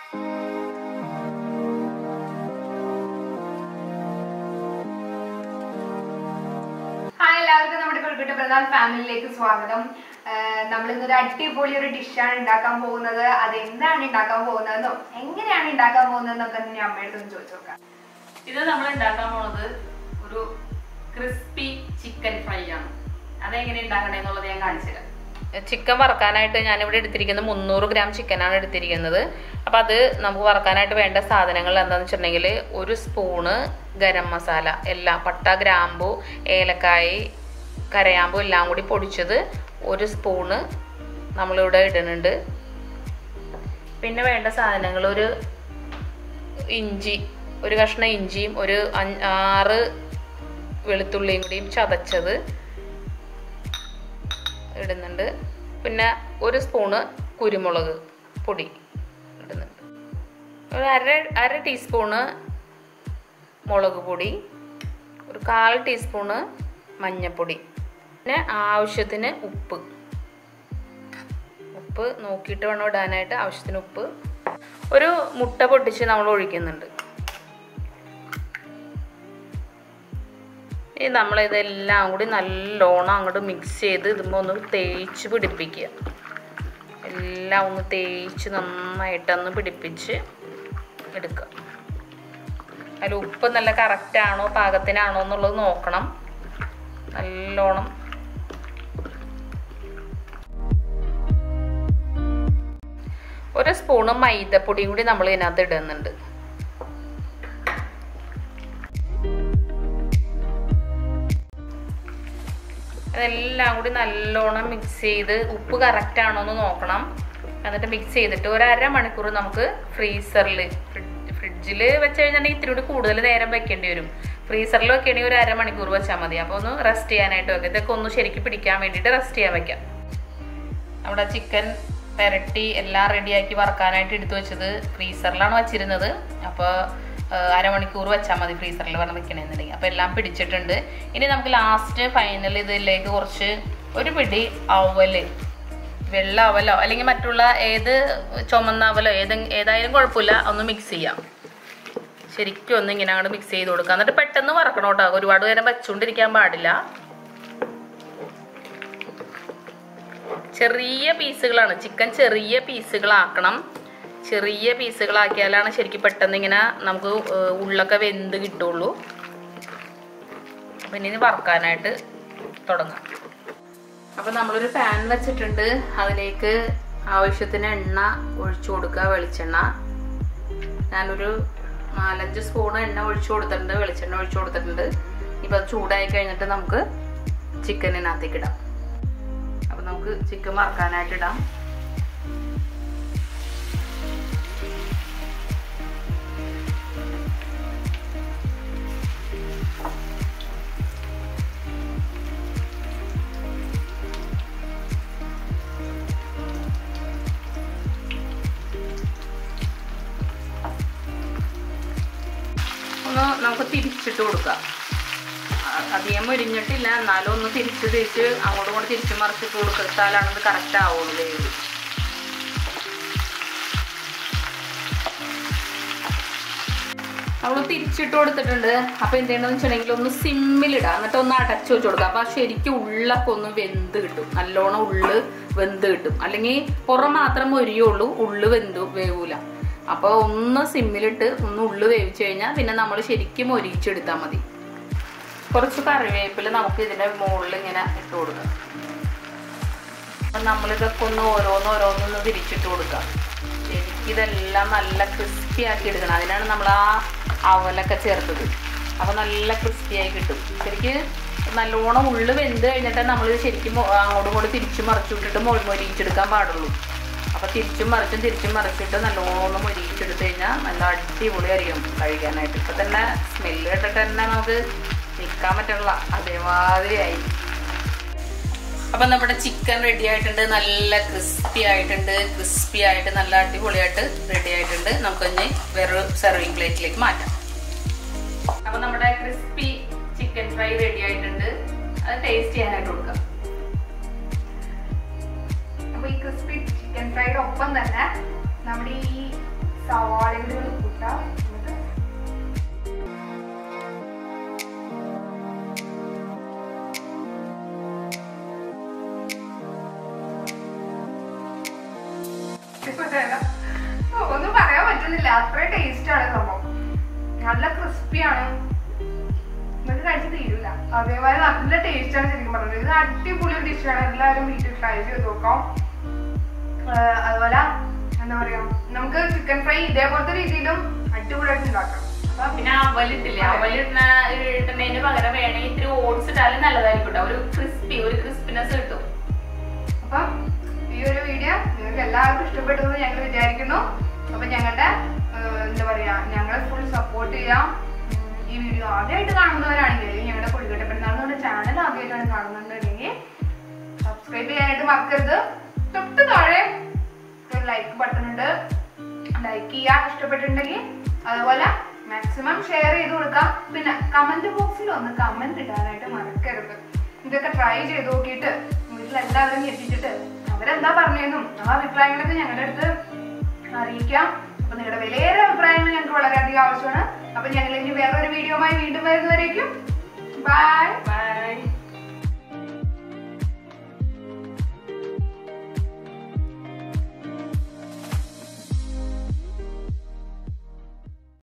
hi എല്ലാവർക്കും നമ്മുടെ കൊൽക്കട്ട പ്രധാൻ ഫാമിലിയിലേക്ക് സ്വാഗതം നമ്മൾ ഇന്നൊരു അടിപൊളി ഒരു ഡിഷാണ് ഉണ്ടാക്കാൻ പോകുന്നത് അത് എന്താണ് ഉണ്ടാക്കാൻ പോകുന്നതെന്നും എങ്ങനെയാണ് ഉണ്ടാക്കാൻ പോകുന്നതെന്നൊക്കെ ഞാൻ അമ്മയുടെ ഒന്ന് ചോദിച്ചു നോക്കാം ഇത് നമ്മൾ ഉണ്ടാക്കാൻ പോണത് ഒരു ക്രിസ്പി ചിക്കൻ ഫ്രൈ ആണ് അതെങ്ങനെ ഉണ്ടാക്കണേ എന്നുള്ളത് ഞാൻ കാണിച്ചു തരാം ചിക്കൻ വറക്കാനായിട്ട് ഞാനിവിടെ എടുത്തിരിക്കുന്നത് മുന്നൂറ് ഗ്രാം ചിക്കനാണ് എടുത്തിരിക്കുന്നത് അപ്പം അത് നമുക്ക് വറക്കാനായിട്ട് വേണ്ട സാധനങ്ങൾ എന്താണെന്ന് വെച്ചിട്ടുണ്ടെങ്കിൽ ഒരു സ്പൂണ് ഗരം മസാല എല്ലാം പട്ട ഗ്രാമ്പു ഏലക്കായി കരയാമ്പു എല്ലാം കൂടി പൊടിച്ചത് ഒരു സ്പൂണ് നമ്മളിവിടെ ഇടുന്നുണ്ട് പിന്നെ വേണ്ട സാധനങ്ങൾ ഒരു ഇഞ്ചി ഒരു കഷ്ണം ഇഞ്ചിയും ഒരു അഞ്ച് ആറ് വെളുത്തുള്ളിയും കൂടിയും ചതച്ചത് ഇടുന്നുണ്ട് പിന്നെ ഒരു സ്പൂണ് കുരുമുളക് പൊടി ഇടുന്നുണ്ട് ഒരു അര അര ടീസ്പൂണ് മുളക് പൊടി ഒരു കാൽ ടീസ്പൂണ് മഞ്ഞൾപ്പൊടി പിന്നെ ആവശ്യത്തിന് ഉപ്പ് ഉപ്പ് നോക്കിയിട്ട് വേണം ഇടാനായിട്ട് ആവശ്യത്തിന് ഉപ്പ് ഒരു മുട്ട പൊട്ടിച്ച് നമ്മൾ ഒഴിക്കുന്നുണ്ട് ഇനി നമ്മളിതെല്ലാം കൂടി നല്ലോണം അങ്ങോട്ട് മിക്സ് ചെയ്ത് ഇതുമ്പോൾ ഒന്ന് തേച്ച് പിടിപ്പിക്കുക എല്ലാം ഒന്ന് തേച്ച് നന്നായിട്ടൊന്ന് പിടിപ്പിച്ച് എടുക്കുക അതിൽ ഉപ്പ് നല്ല കറക്റ്റാണോ പാകത്തിനാണോ എന്നുള്ളത് നോക്കണം നല്ലോണം ഒരു സ്പൂണ് മൈദപ്പൊടിയും കൂടി നമ്മൾ ഇതിനകത്ത് ഇടുന്നുണ്ട് അതെല്ലാം കൂടി നല്ലോണം മിക്സ് ചെയ്ത് ഉപ്പ് കറക്റ്റ് ആണോ എന്ന് നോക്കണം എന്നിട്ട് മിക്സ് ചെയ്തിട്ട് ഒരു അരമണിക്കൂർ നമുക്ക് ഫ്രീസറിൽ ഫ്രിഡ്ജിൽ വെച്ച് കഴിഞ്ഞിട്ടുണ്ടെങ്കിൽ ഇത്തിരി കൂടി കൂടുതൽ നേരം വെക്കേണ്ടി വരും ഫ്രീസറിൽ വെക്കുകയാണെങ്കിൽ ഒരു അരമണിക്കൂർ വെച്ചാൽ മതി അപ്പോൾ ഒന്ന് റെസ്റ്റ് ചെയ്യാനായിട്ട് വെക്കാം ഇതൊക്കെ ഒന്ന് ശരിക്കും പിടിക്കാൻ വേണ്ടിയിട്ട് റെസ്റ്റ് ചെയ്യാൻ വെക്കാം നമ്മുടെ ചിക്കൻ പെരട്ടി എല്ലാം റെഡിയാക്കി വറക്കാനായിട്ട് എടുത്തു വെച്ചത് ഫ്രീസറിലാണ് വെച്ചിരുന്നത് അപ്പോൾ അരമണിക്കൂർ വെച്ചാൽ മതി ഫ്രീസറിൽ വന്ന് വെക്കണമെന്നുണ്ടെങ്കിൽ അപ്പോൾ എല്ലാം പിടിച്ചിട്ടുണ്ട് ഇനി നമുക്ക് ലാസ്റ്റ് ഫൈനൽ ഇതിലേക്ക് കുറച്ച് ഒരു പിടി അവല് വെള്ള അവലോ അല്ലെങ്കിൽ മറ്റുള്ള ഏത് ചുമന്ന അവലോ ഏത് ഏതായാലും കുഴപ്പമില്ല ഒന്ന് മിക്സ് ചെയ്യാം ശരിക്കും ഒന്ന് ഇങ്ങനെ അങ്ങോട്ട് മിക്സ് ചെയ്ത് കൊടുക്കുക എന്നിട്ട് പെട്ടെന്ന് വറക്കണം കേട്ടോ ഒരുപാട് നേരം വെച്ചുകൊണ്ടിരിക്കാൻ പാടില്ല ചെറിയ പീസുകളാണ് ചിക്കൻ ചെറിയ പീസുകളാക്കണം ചെറിയ പീസുകളാക്കിയാലാണ് ശരിക്കും പെട്ടെന്ന് ഇങ്ങനെ നമുക്ക് ഉള്ളൊക്കെ വെന്ത് കിട്ടുള്ളൂ പിന്നെ ഇനി വറക്കാനായിട്ട് തുടങ്ങാം അപ്പോൾ നമ്മളൊരു പാൻ വെച്ചിട്ടുണ്ട് അതിലേക്ക് ആവശ്യത്തിന് എണ്ണ ഒഴിച്ചു കൊടുക്കുക വെളിച്ചെണ്ണ ഞാനൊരു നാലഞ്ച് സ്പൂൺ എണ്ണ ഒഴിച്ചു കൊടുത്തിട്ടുണ്ട് വെളിച്ചെണ്ണ ഒഴിച്ചു കൊടുത്തിട്ടുണ്ട് ഇപ്പം അത് ചൂടായി കഴിഞ്ഞിട്ട് നമുക്ക് ചിക്കനിനകത്തേക്ക് ഇടാം അപ്പം നമുക്ക് ചിക്കൻ വറക്കാനായിട്ട് ഇടാം ഒന്ന് നമുക്ക് തിരിച്ചിട്ട് കൊടുക്കാം അധികം മുരിഞ്ഞിട്ടില്ല എന്നാലും ഒന്ന് തിരിച്ച് തിരിച്ച് അങ്ങോട്ടും കൂടെ തിരിച്ച് മറിച്ചിട്ട് കൊടുത്താലാണ് ഇത് കറക്റ്റ് ആവുള്ളൂ വേവ് നമ്മൾ തിരിച്ചിട്ട് കൊടുത്തിട്ടുണ്ട് അപ്പൊ എന്ത് ചെയ്യണമെന്ന് വെച്ചിട്ടുണ്ടെങ്കിൽ ഒന്ന് സിമ്മിലിടാം എന്നിട്ട് ഒന്ന് അടച്ചു വെച്ച് കൊടുക്കാം അപ്പൊ ശരിക്കും ഉള്ളൊക്കെ ഒന്ന് വെന്ത് കിട്ടും നല്ലോണം ഉള്ള് വെന്ത് കിട്ടും അല്ലെങ്കിൽ പുറം മാത്രം മൊരിയുള്ളൂ ഉള്ളു വെന്ത് വേവൂല അപ്പോൾ ഒന്ന് സിമ്മിലിട്ട് ഒന്ന് ഉള്ളു വേവിച്ചു കഴിഞ്ഞാൽ പിന്നെ നമ്മൾ ശരിക്കും മൊരിച്ചെടുത്താൽ മതി കുറച്ച് കറിവേപ്പില നമുക്ക് ഇതിൻ്റെ മുകളിൽ ഇങ്ങനെ ഇട്ട് കൊടുക്കാം അപ്പം നമ്മളിതൊക്കെ ഒന്ന് ഓരോന്ന് ഓരോന്നൊന്ന് തിരിച്ചിട്ട് കൊടുക്കാം ശരിക്കും ഇതെല്ലാം നല്ല ക്രിസ്പി ആക്കി എടുക്കണം അതിനാണ് നമ്മൾ ആ അവലൊക്കെ ചേർത്തത് അപ്പോൾ നല്ല ക്രിസ്പി ആയി കിട്ടും ശരിക്ക് നല്ലോണം ഉള്ളു വെന്ത് കഴിഞ്ഞിട്ട് നമ്മൾ ശരിക്കും അങ്ങോട്ടും ഇങ്ങോട്ടും തിരിച്ചു മറിച്ചു വിട്ടിട്ട് മൊഴി മൊരിയിച്ചെടുക്കാൻ പാടുള്ളൂ അപ്പോൾ തിരിച്ചും മറിച്ചും തിരിച്ചും മറിച്ചിട്ട് നല്ലോണം മൊരിയിച്ചെടുത്ത് കഴിഞ്ഞാൽ നല്ല അടിപൊളിയായിരിക്കും കഴിക്കാനായിട്ട് ഇപ്പം തന്നെ സ്മെല്ല് കേട്ടിട്ട് തന്നെ നമുക്ക് നിൽക്കാൻ പറ്റുള്ള അതേമാതിരിയായി അപ്പം നമ്മുടെ ചിക്കൻ റെഡി ആയിട്ടുണ്ട് നല്ല ക്രിസ്പി ആയിട്ടുണ്ട് ക്രിസ്പി ആയിട്ട് നല്ല അടിപൊളിയായിട്ട് റെഡി ആയിട്ടുണ്ട് നമുക്കൊന്ന് വേറൊരു സെർവിങ് പ്ലേറ്റിലേക്ക് മാറ്റാം അപ്പം നമ്മുടെ ക്രിസ്പി ചിക്കൻ ഫ്രൈ റെഡി ആയിട്ടുണ്ട് അത് ടേസ്റ്റ് ചെയ്യാനായിട്ട് കൊടുക്കാം അപ്പൊ ഈ ക്രിസ്പി ചിക്കൻ ഫ്രൈയുടെ ഒപ്പം തന്നെ നമ്മുടെ ഈ സവ സവാളയും കൂടി ഒന്ന് കൂട്ടാം എന്നിട്ട് ഓ, ഒന്നും പറയാൻ പറ്റുന്നില്ല അത്ര ടേസ്റ്റ് ആണ് സംഭവം നല്ല ക്രിസ്പിയാണ് നിങ്ങൾക്ക് കഴിച്ച് തീരില്ല അതേപോലെ നല്ല ടേസ്റ്റ് ആണ് ശരിക്കും പറഞ്ഞത് ഇത് അടിപൊളി ഒരു ഡിഷാണ് എല്ലാവരും വീട്ടിൽ ട്രൈ ചെയ്ത് നോക്കാം ആഹ് അതുപോലെ എന്താ പറയാ നമുക്ക് ചിക്കൻ ഫ്രൈ ഇതേപോലത്തെ രീതിയിലും അടിപൊളിയായിട്ട് ഉണ്ടാക്കാം അപ്പം പിന്നെ അവലിട്ടില്ലേ അവലിടുന്ന ഇടുന്നതിന് പകരം വേണമെങ്കിൽ ഇത്തിരി ഓട്സ് ഇട്ടാലും നല്ലതായിരിക്കും കേട്ടോ ഒരു ക്രിസ്പി ഒരു ക്രിസ്പിനെസ് കിട്ടും അപ്പം ഈ ഒരു വീഡിയോ നിങ്ങൾക്ക് എല്ലാവർക്കും ഇഷ്ടപ്പെട്ടു എന്ന് ഞങ്ങൾ വിചാരിക്കുന്നു അപ്പൊ ഞങ്ങളുടെ ആഹ് എന്താ പറയാ ഞങ്ങളെ ഫുൾ സപ്പോർട്ട് ചെയ്യാം ഉം, ഈ വീഡിയോ ആദ്യമായിട്ട് കാണുന്നവരാണെങ്കിൽ ഞങ്ങളുടെ പൊടികട്ട പെരുന്നാളിനോട് ചാനൽ ആദ്യമായിട്ടാണ് കാണുന്നുണ്ടെങ്കിൽ സബ്സ്ക്രൈബ് ചെയ്യാനായിട്ട് മറക്കരുത് തൊട്ട് താഴെ ഒരു ലൈക്ക് ബട്ടൺ ഉണ്ട് ലൈക്ക് ചെയ്യാൻ ഇഷ്ടപ്പെട്ടിട്ടുണ്ടെങ്കിൽ അതുപോലെ മാക്സിമം ഷെയർ ചെയ്ത് കൊടുക്കാം പിന്നെ കമന്റ് ബോക്സിൽ ഒന്ന് കമന്റ് ഇടാനായിട്ട് മറക്കരുത് ഇതൊക്കെ ട്രൈ ചെയ്ത് നോക്കിയിട്ട് വീട്ടിലെല്ലാവരും എത്തിച്ചിട്ട് അവരെന്താ പറഞ്ഞതെന്നും ആ അഭിപ്രായങ്ങളൊക്കെ ഞങ്ങളുടെ അടുത്ത് അറിയിക്കാം അപ്പൊ നിങ്ങളുടെ വിലയേറെ അഭിപ്രായങ്ങൾ ഞങ്ങൾക്ക് വളരെയധികം ആവശ്യമാണ് അപ്പൊ ഞങ്ങൾ ഇനി വേറൊരു വീഡിയോയുമായി വീണ്ടും വരുന്നവരേക്കും ബൈ ബൈ